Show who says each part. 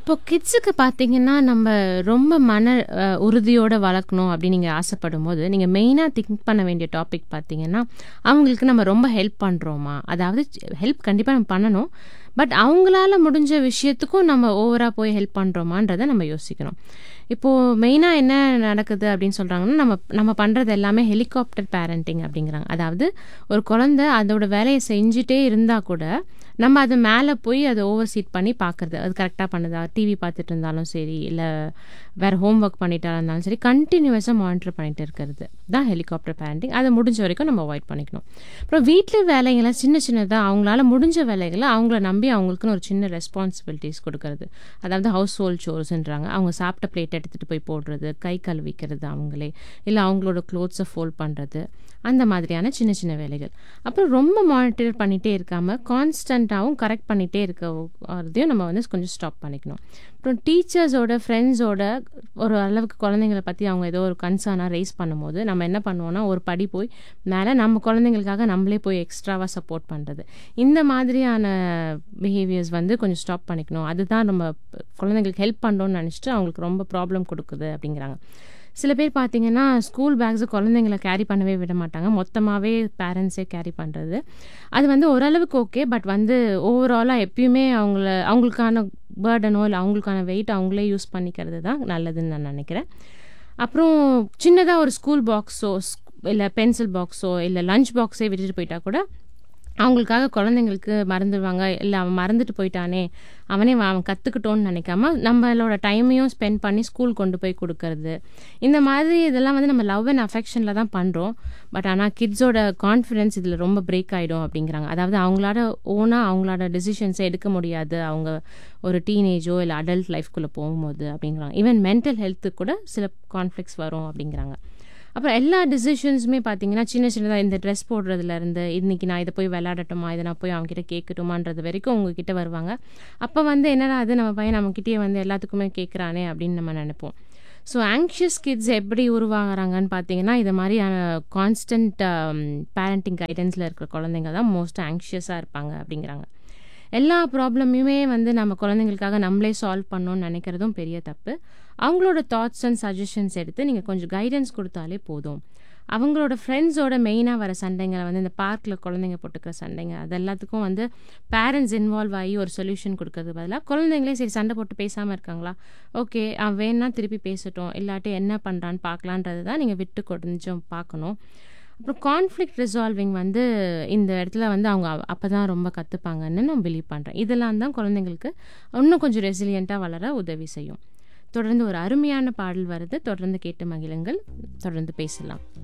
Speaker 1: இப்போ கிட்ஸுக்கு பார்த்தீங்கன்னா நம்ம ரொம்ப மன அஹ், உறுதியோட வளர்க்கணும் அப்படின்னு நீங்கள் ஆசைப்படும் போது நீங்கள் மெயினாக திங்க் பண்ண வேண்டிய டாபிக் பார்த்தீங்கன்னா அவங்களுக்கு நம்ம ரொம்ப ஹெல்ப் பண்ணுறோமா அதாவது ஹெல்ப் கண்டிப்பாக நம்ம பண்ணணும் பட் அவங்களால முடிஞ்ச விஷயத்துக்கும் நம்ம ஓவராக போய் ஹெல்ப் பண்ணுறோமான்றதை நம்ம யோசிக்கணும் இப்போது மெயினாக என்ன நடக்குது அப்படின்னு சொல்கிறாங்கன்னா நம்ம நம்ம பண்ணுறது எல்லாமே ஹெலிகாப்டர் பேரண்டிங் அப்படிங்கிறாங்க அதாவது ஒரு குழந்தை அதோட வேலையை செஞ்சுட்டே இருந்தால் கூட நம்ம அது மேலே போய் அதை ஓவர் சீட் பண்ணி பார்க்குறது அது கரெக்டாக பண்ணுதா டிவி பார்த்துட்டு இருந்தாலும் சரி இல்லை வேறு ஹோம்ஒர்க் பண்ணிட்டா இருந்தாலும் சரி கண்டினியூஸாக மானிட்டர் பண்ணிட்டு இருக்கிறது தான் ஹெலிகாப்டர் பேரண்டிங் அதை முடிஞ்ச வரைக்கும் நம்ம அவாய்ட் பண்ணிக்கணும் அப்புறம் வீட்டில் வேலைகளை சின்ன சின்னதாக அவங்களால முடிஞ்ச வேலைகளை அவங்கள நம்பி அவங்களுக்குன்னு ஒரு சின்ன ரெஸ்பான்சிபிலிட்டிஸ் கொடுக்கறது அதாவது ஹவுஸ் ஹோல்ட் சோர்ஸ்ன்றாங்க அவங்க சாப்பிட்ட பிளேட் எடுத்துகிட்டு போய் போடுறது கை கழுவிக்கிறது அவங்களே இல்லை அவங்களோட க்ளோத்ஸை ஃபோல்ட் பண்ணுறது அந்த மாதிரியான சின்ன சின்ன வேலைகள் அப்புறம் ரொம்ப மானிட்டர் பண்ணிகிட்டே இருக்காமல் கான்ஸ்டண்ட்டாகவும் கரெக்ட் பண்ணிகிட்டே இருக்கிறதையும் நம்ம வந்து கொஞ்சம் ஸ்டாப் பண்ணிக்கணும் அப்புறம் டீச்சர்ஸோட ஃப்ரெண்ட்ஸோட ஒரு அளவுக்கு குழந்தைங்களை பற்றி அவங்க ஏதோ ஒரு கன்சர்னாக ரைஸ் பண்ணும்போது நம்ம என்ன பண்ணுவோம்னா ஒரு படி போய் மேலே நம்ம குழந்தைங்களுக்காக நம்மளே போய் எக்ஸ்ட்ராவாக சப்போர்ட் பண்ணுறது இந்த மாதிரியான பிஹேவியர்ஸ் வந்து கொஞ்சம் ஸ்டாப் பண்ணிக்கணும் அதுதான் நம்ம குழந்தைங்களுக்கு ஹெல்ப் பண்ணுறோம்னு நினச்சிட்டு அவங்களுக்கு ரொம்ப ப்ராப்ளம் கொடுக்குது அப்படிங்கிறாங்க சில பேர் பார்த்தீங்கன்னா ஸ்கூல் பேக்ஸு குழந்தைங்கள கேரி பண்ணவே விட மாட்டாங்க மொத்தமாகவே பேரண்ட்ஸே கேரி பண்ணுறது அது வந்து ஓரளவுக்கு ஓகே பட் வந்து ஓவராலாக எப்பயுமே அவங்கள அவங்களுக்கான பேர்டனோ இல்லை அவங்களுக்கான வெயிட் அவங்களே யூஸ் பண்ணிக்கிறது தான் நல்லதுன்னு நான் நினைக்கிறேன் அப்புறம் சின்னதாக ஒரு ஸ்கூல் பாக்ஸோ இல்லை பென்சில் பாக்ஸோ இல்லை லஞ்ச் பாக்ஸே விட்டுட்டு போயிட்டா கூட அவங்களுக்காக குழந்தைங்களுக்கு மறந்துடுவாங்க இல்லை அவன் மறந்துட்டு போயிட்டானே அவனே அவன் கற்றுக்கிட்டோன்னு நினைக்காம நம்மளோட டைமையும் ஸ்பெண்ட் பண்ணி ஸ்கூல் கொண்டு போய் கொடுக்கறது இந்த மாதிரி இதெல்லாம் வந்து நம்ம லவ் அண்ட் அஃபெக்ஷனில் தான் பண்ணுறோம் பட் ஆனால் கிட்ஸோட கான்ஃபிடென்ஸ் இதில் ரொம்ப பிரேக் ஆகிடும் அப்படிங்கிறாங்க அதாவது அவங்களோட ஓனாக அவங்களோட டெசிஷன்ஸை எடுக்க முடியாது அவங்க ஒரு டீனேஜோ இல்லை அடல்ட் லைஃப்குள்ளே போகும்போது அப்படிங்கிறாங்க ஈவன் மென்டல் ஹெல்த்துக்கு கூட சில கான்ஃப்ளிக்ஸ் வரும் அப்படிங்கிறாங்க அப்புறம் எல்லா டிசிஷன்ஸுமே பார்த்தீங்கன்னா சின்ன சின்னதாக இந்த ட்ரெஸ் போடுறதுலேருந்து இன்றைக்கி நான் இதை போய் விளையாடட்டுமா இதை நான் போய் அவங்ககிட்ட கேட்கட்டுமான்றது வரைக்கும் உங்ககிட்ட வருவாங்க அப்போ வந்து என்னடா அது நம்ம பையன் நம்மக்கிட்டே வந்து எல்லாத்துக்குமே கேட்குறானே அப்படின்னு நம்ம நினைப்போம் ஸோ ஆங்ஷியஸ் கிட்ஸ் எப்படி உருவாகிறாங்கன்னு பார்த்தீங்கன்னா இது மாதிரியான கான்ஸ்டன்ட் பேரண்டிங் கைடன்ஸில் இருக்கிற குழந்தைங்க தான் மோஸ்ட் ஆங்ஷியஸாக இருப்பாங்க அப்படிங்கிறாங்க எல்லா ப்ராப்ளமையுமே வந்து நம்ம குழந்தைங்களுக்காக நம்மளே சால்வ் பண்ணணும்னு நினைக்கிறதும் பெரிய தப்பு அவங்களோட தாட்ஸ் அண்ட் சஜஷன்ஸ் எடுத்து நீங்கள் கொஞ்சம் கைடன்ஸ் கொடுத்தாலே போதும் அவங்களோட ஃப்ரெண்ட்ஸோட மெயினாக வர சண்டைங்களை வந்து இந்த பார்க்கில் குழந்தைங்க போட்டுக்கிற சண்டைங்க அது எல்லாத்துக்கும் வந்து பேரண்ட்ஸ் இன்வால்வ் ஆகி ஒரு சொல்யூஷன் கொடுக்கறது பதிலாக குழந்தைங்களே சரி சண்டை போட்டு பேசாமல் இருக்காங்களா ஓகே அவன் வேணா திருப்பி பேசட்டும் இல்லாட்டி என்ன பண்ணுறான்னு பார்க்கலான்றது தான் நீங்கள் விட்டு கொஞ்சம் பார்க்கணும் அப்புறம் கான்ஃப்ளிக்ட் ரிசால்விங் வந்து இந்த இடத்துல வந்து அவங்க அப்போ தான் ரொம்ப கற்றுப்பாங்கன்னு நான் பிலீவ் பண்ணுறேன் இதெல்லாம் தான் குழந்தைங்களுக்கு இன்னும் கொஞ்சம் ரெசிலியண்ட்டாக வளர உதவி செய்யும் தொடர்ந்து ஒரு அருமையான பாடல் வருது தொடர்ந்து கேட்டு மகிழுங்கள் தொடர்ந்து பேசலாம்